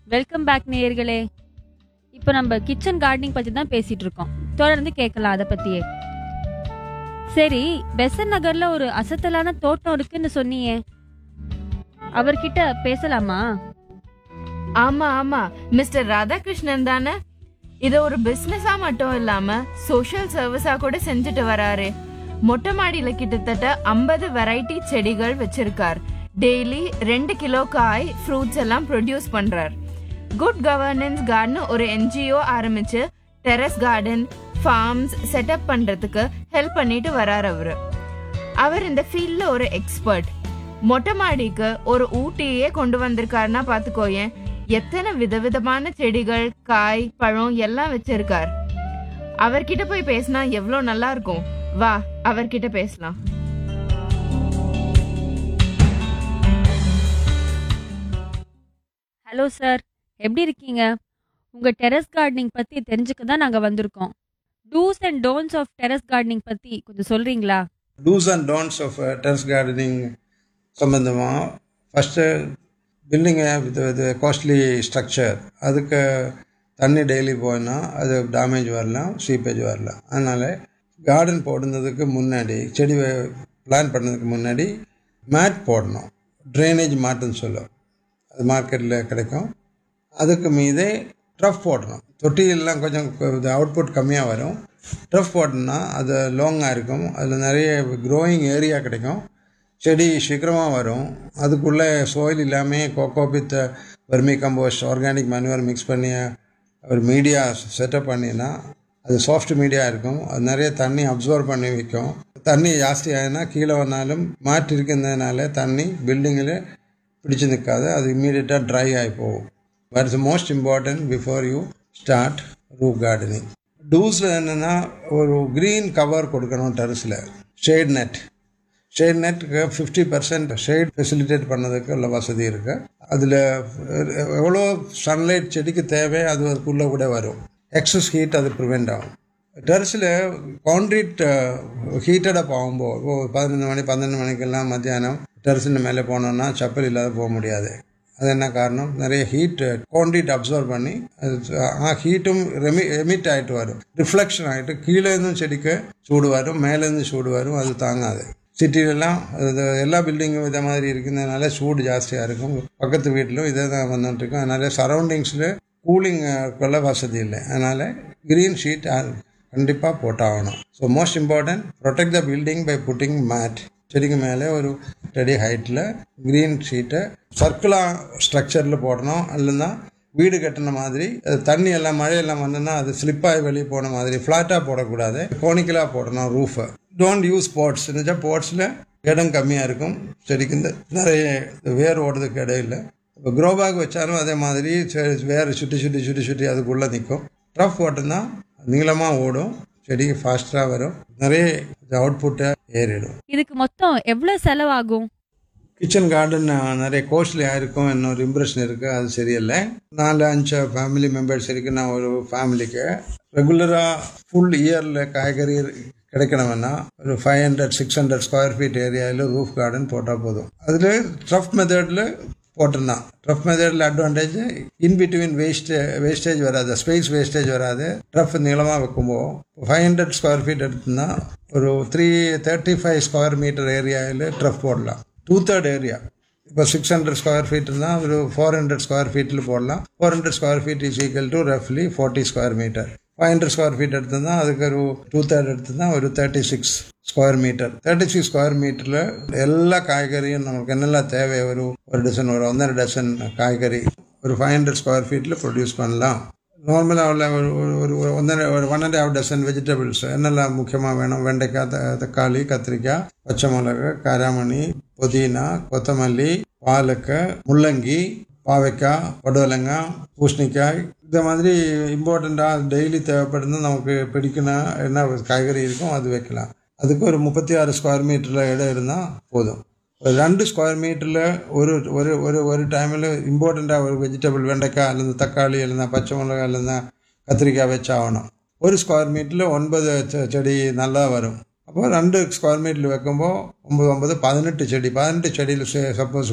welcome back நேயர்களே இப்போ நம்ம கிச்சன் கார்டனிங் பத்தி தான் பேசிட்டு இருக்கோம் தொடர்ந்து கேட்கலாம் அதை பத்தியே சரி பெசன் நகர்ல ஒரு அசத்தலான தோட்டம் இருக்குன்னு சொன்னியே அவர்கிட்ட பேசலாமா ஆமா ஆமா மிஸ்டர் ராதாகிருஷ்ணன் தானே இத ஒரு பிசினஸா மட்டும் இல்லாம சோஷியல் சர்வீஸா கூட செஞ்சுட்டு வராரு மொட்டை மாடியில கிட்டத்தட்ட ஐம்பது வெரைட்டி செடிகள் வச்சிருக்கார் டெய்லி ரெண்டு கிலோ காய் ஃப்ரூட்ஸ் எல்லாம் ப்ரொடியூஸ் பண்றார் குட் கவர்னன்ஸ் கார்டன் ஒரு என்ஜிஓ ஆரம்பிச்சு டெரஸ் கார்டன் ஃபார்ம்ஸ் செட்டப் பண்றதுக்கு ஹெல்ப் பண்ணிட்டு வரார் அவரு அவர் இந்த ஃபீல்ட்ல ஒரு எக்ஸ்பர்ட் மொட்டை மாடிக்கு ஒரு ஊட்டியே கொண்டு வந்திருக்காருன்னா பாத்துக்கோயேன் எத்தனை விதவிதமான செடிகள் காய் பழம் எல்லாம் வச்சிருக்கார் அவர்கிட்ட போய் பேசினா எவ்வளவு நல்லா இருக்கும் வா அவர்கிட்ட பேசலாம் ஹலோ சார் எப்படி இருக்கீங்க உங்க டெரஸ் கார்டனிங் பத்தி தெரிஞ்சுக்க தான் நாங்க வந்திருக்கோம் dos and don'ts of terrace gardening பத்தி கொஞ்சம் சொல்றீங்களா dos and don'ts of terrace gardening சம்மந்தமாக ஃபஸ்ட்டு பில்டிங்கை வித் வித் காஸ்ட்லி ஸ்ட்ரக்சர் அதுக்கு தண்ணி டெய்லி போயினா அது டேமேஜ் வரலாம் சீப்பேஜ் வரலாம் அதனால் கார்டன் போடுனதுக்கு முன்னாடி செடி பிளான் பண்ணதுக்கு முன்னாடி மேட் போடணும் ட்ரைனேஜ் மேட்டுன்னு சொல்லும் அது மார்க்கெட்டில் கிடைக்கும் அதுக்கு மீதே ட்ரஃப் போடணும் தொட்டியெல்லாம் கொஞ்சம் அவுட்புட் கம்மியாக வரும் ட்ரஃப் போட்டோம்னா அது லாங்காக இருக்கும் அதில் நிறைய க்ரோயிங் ஏரியா கிடைக்கும் செடி சீக்கிரமாக வரும் அதுக்குள்ளே சோயில் இல்லாமல் cocopeat vermicompost organic manure mix பண்ணி ஒரு மீடியா செட்டப் பண்ணினா அது சாஃப்ட் மீடியா இருக்கும் அது நிறைய தண்ணி அப்சர்வ் பண்ணி வைக்கும் தண்ணி ஜாஸ்தி ஆகினா கீழே வந்தாலும் மாற்றி இருக்கிறதுனால தண்ணி பில்டிங்கில் பிடிச்சு நிற்காது அது இம்மீடியட்டாக ட்ரை ஆகி போகும் but it's most important before you start roof gardening டூஸில் என்னென்னா ஒரு க்ரீன் கவர் கொடுக்கணும் டெரஸில் ஷேட் நெட் ஷேட் நெட்டுக்கு ஃபிஃப்டி பர்சன்ட் ஷேட் ஃபெசிலிட்டேட் பண்ணதுக்கு உள்ள வசதி இருக்குது அதில் எவ்வளோ சன்லைட் செடிக்கு தேவை அது அதுக்குள்ளே கூட வரும் எக்ஸஸ் ஹீட் அது ப்ரிவெண்ட் ஆகும் டெரஸில் கான்க்ரீட் ஹீட்டடாக ஆகும்போது இப்போ பதினொன்று மணி பன்னெண்டு மணிக்கெல்லாம் மத்தியானம் டெரஸின் மேலே போனோம்னா செப்பல் இல்லாத போக முடியாது அது என்ன காரணம் நிறைய ஹீட் கான்க்ரீட் அப்சர்வ் பண்ணி அது ஆ ஹீட்டும் ரெமி எமிட் ஆகிட்டு வரும் ரிஃப்ளெக்ஷன் ஆகிட்டு கீழே இருந்தும் செடிக்கு சூடு வரும் மேலேருந்து சூடு வரும் அது தாங்காது சிட்டிலெலாம் அது எல்லா பில்டிங்கும் இதை மாதிரி இருக்கிறதுனால சூடு ஜாஸ்தியாக இருக்கும் பக்கத்து வீட்டிலும் இதே தான் வந்துட்டு இருக்கும் அதனால சரௌண்டிங்ஸில் கூலிங்குள்ள வசதி இல்லை அதனால் க்ரீன் ஷீட் கண்டிப்பாக போட்டாகணும் so most important protect the building by putting mat செடிக்கு மேலே ஒரு ரெடி ஹைட்டில் க்ரீன் ஷீட்டை சர்க்குலர் ஸ்ட்ரக்சரில் போடணும் இல்லைன்னா வீடு கட்டின மாதிரி அது தண்ணி எல்லாம் மழையெல்லாம் வந்ததுன்னா அது ஸ்லிப்பாகி வெளியே போன மாதிரி ஃப்ளாட்டாக போடக்கூடாது கோனிக்கலாக போடணும் ரூஃபை டோன்ட் யூஸ் போட்ஸ் இருந்துச்சா போட்ஸில் இடம் கம்மியாக இருக்கும் செடிக்கு இந்த நிறைய வேர் ஓடுறதுக்கு இடம் இல்லை இப்போ க்ரோ பேக் வச்சாலும் அதே மாதிரி வேர் சுற்றி சுற்றி சுற்றி சுற்றி அதுக்குள்ளே நிற்கும் ட்ரஃப் போட்டோம்னா நீளமாக ஓடும் செடிக்கு ஃபாஸ்ட்டாக வரும் நிறைய அவுட்புட்டை ஏறிடும் இதுக்கு மொத்தம் எவ்வளவு செலவாகும் கிச்சன் கார்டன் நிறைய கோஸ்ட்லியாக இருக்கும் இன்னொரு இம்ப்ரெஷன் இருக்குது அது சரியில்லை நாலு அஞ்சு ஃபேமிலி மெம்பர்ஸ் இருக்கு நான் ஒரு ஃபேமிலிக்கு ரெகுலராக ஃபுல் இயரில் காய்கறி கிடைக்கணும்னா ஒரு five hundred six hundred square feet ஏரியாவில் ரூஃப் கார்டன் போட்டால் போதும் அதில் ட்ரஃப் மெத்தடில் போட்டிருந்தான் ட்ரஃப் மெத்தடில் advantage in between waste wastage வராது ஸ்பேஸ் வேஸ்டேஜ் வராது ட்ரஃப் நீளமாக வைக்கும்போது ஃபைவ் ஹண்ட்ரட் ஸ்கொயர் ஃபீட் எடுத்துனா ஒரு three thirty five square metre ஏரியாவில் ட்ரஃப் போடலாம் டூ தேர்ட் ஏரியா இப்போ சிக்ஸ் ஹண்ட்ரட் ஸ்கொயர் ஃபீட்னா ஒரு ஃபோர் ஹண்ட்ரட் ஸ்கொயர் ஃபீட்டில் போடலாம் four hundred square feet is equal to ரஃப்லி forty square metre five hundred square feet எடுத்ததுனா அதுக்கு ஒரு டூ தேர்ட் எடுத்ததுனா ஒரு thirty six square metre thirty six square மீட்டரில் எல்லா காய்கறியும் நமக்கு என்னெல்லாம் தேவை ஒரு ஒரு டசன் ஒரு ஒன்றரை டசன் காய்கறி ஒரு ஃபைவ் ஹண்ட்ரட் ஸ்கொயர் ஃபீட்டில் ப்ரொடியூஸ் பண்ணலாம் நார்மலாக உள்ள ஒரு ஒரு ஒரு ஒன்றரை ஒரு one and half dozen vegetables என்னெல்லாம் முக்கியமாக வேணும் வெண்டைக்காய் த- தக்காளி கத்திரிக்காய் பச்சை மிளகு காராமணி புதினா கொத்தமல்லி பாலக்கு முள்ளங்கி பாவைக்காய் படுவலங்காய் பூசணிக்காய் இந்த மாதிரி இம்பார்ட்டண்ட்டாக டெய்லி தேவைப்படுது நமக்கு பிடிக்கணும் என்ன காய்கறி இருக்கும் அது வைக்கலாம் அதுக்கு ஒரு முப்பத்தி ஆறு ஸ்கொயர் மீட்டரில் இடம் இருந்தால் போதும் ஒரு ரெண்டு ஸ்கொயர் மீட்டரில் ஒரு ஒரு ஒரு ஒரு டைமில் இம்பார்ட்டண்ட்டாக ஒரு வெஜிடபிள் வெண்டைக்காய் அல்லது தக்காளி இல்லைன்னா பச்சை மிளகாய் இல்லைன்னா கத்திரிக்காய் வச்சாகணும் ஒரு ஸ்கொயர் மீட்டரில் ஒன்பது செ- செடி நல்லா வரும் அப்போ ரெண்டு ஸ்கொயர் மீட்டரில் வைக்கும்போது ஒம்பது ஒம்பது பதினெட்டு செடி பதினெட்டு செடியில் சப்போஸ்